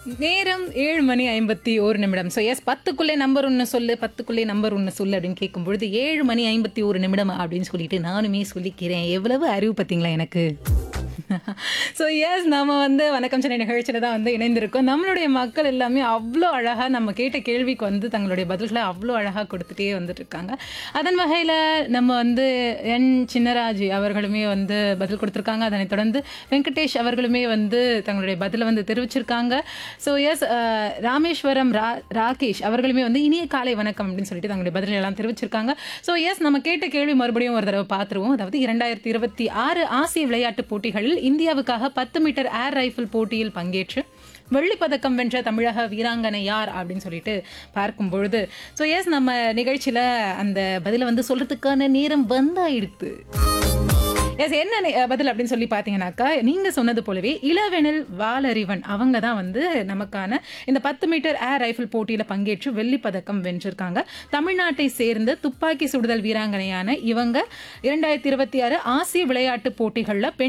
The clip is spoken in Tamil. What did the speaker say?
நேரம் ஏழு மணி ஐம்பத்தி ஒரு நிமிடம் ஸோ எஸ் பத்துக்குள்ளே நம்பர் ஒன்று சொல்லு பத்துக்குள்ளே நம்பர் ஒன்று சொல்லு அப்படின்னு கேட்கும் பொழுது ஏழு மணி ஐம்பத்தி ஒரு நிமிடம் அப்படின்னு சொல்லிட்டு நானுமே சொல்லிக்கிறேன் எவ்வளவு அறிவு பார்த்தீங்களா எனக்கு ஸோ எஸ் நம்ம வந்து வணக்கம் சென்னை நிகழ்ச்சியில் தான் வந்து இணைந்திருக்கோம் நம்மளுடைய மக்கள் எல்லாமே அவ்வளோ அழகாக நம்ம கேட்ட கேள்விக்கு வந்து தங்களுடைய பதில்களை அவ்வளோ அழகாக கொடுத்துட்டே வந்துட்டு இருக்காங்க அதன் வகையில் நம்ம வந்து என் சின்னராஜ் அவர்களுமே வந்து பதில் கொடுத்துருக்காங்க அதனைத் தொடர்ந்து வெங்கடேஷ் அவர்களுமே வந்து தங்களுடைய பதிலை வந்து தெரிவிச்சிருக்காங்க ஸோ எஸ் ராமேஸ்வரம் ரா ராகேஷ் அவர்களுமே வந்து இனிய காலை வணக்கம் அப்படின்னு சொல்லிட்டு தங்களுடைய பதில்கள் எல்லாம் தெரிவிச்சிருக்காங்க ஸோ எஸ் நம்ம கேட்ட கேள்வி மறுபடியும் ஒரு தடவை பார்த்துருவோம் அதாவது இரண்டாயிரத்தி இருபத்தி ஆறு ஆசிய விளையாட்டுப் போட்டிகளில் இந்தியாவுக்காக பத்து மீட்டர் ஏர் ரைஃபிள் போட்டியில் பங்கேற்று வெள்ளிப் பதக்கம் வென்ற தமிழக வீராங்கனை யார் அப்படின்னு சொல்லிட்டு பார்க்கும் பொழுது ஸோ எஸ் நம்ம நிகழ்ச்சியில் அந்த பதிலை வந்து சொல்றதுக்கான நேரம் வந்தாயிடுத்து எஸ் என்ன நி- பதில் அப்படின்னு சொல்லி பார்த்தீங்கன்னாக்கா நீங்கள் சொன்னது போலவே இளவெனில் வாலறிவன் அவங்க தான் வந்து நமக்கான இந்த பத்து மீட்டர் ஏர் ரைஃபிள் போட்டியில் பங்கேற்று வெள்ளிப் பதக்கம் வென்றிருக்காங்க தமிழ்நாட்டை சேர்ந்த துப்பாக்கி சுடுதல் வீராங்கனையான இவங்க இரண்டாயிரத்தி இருபத்தி ஆறு ஆசிய விளையாட்டுப் போட்டிகளில் பெண்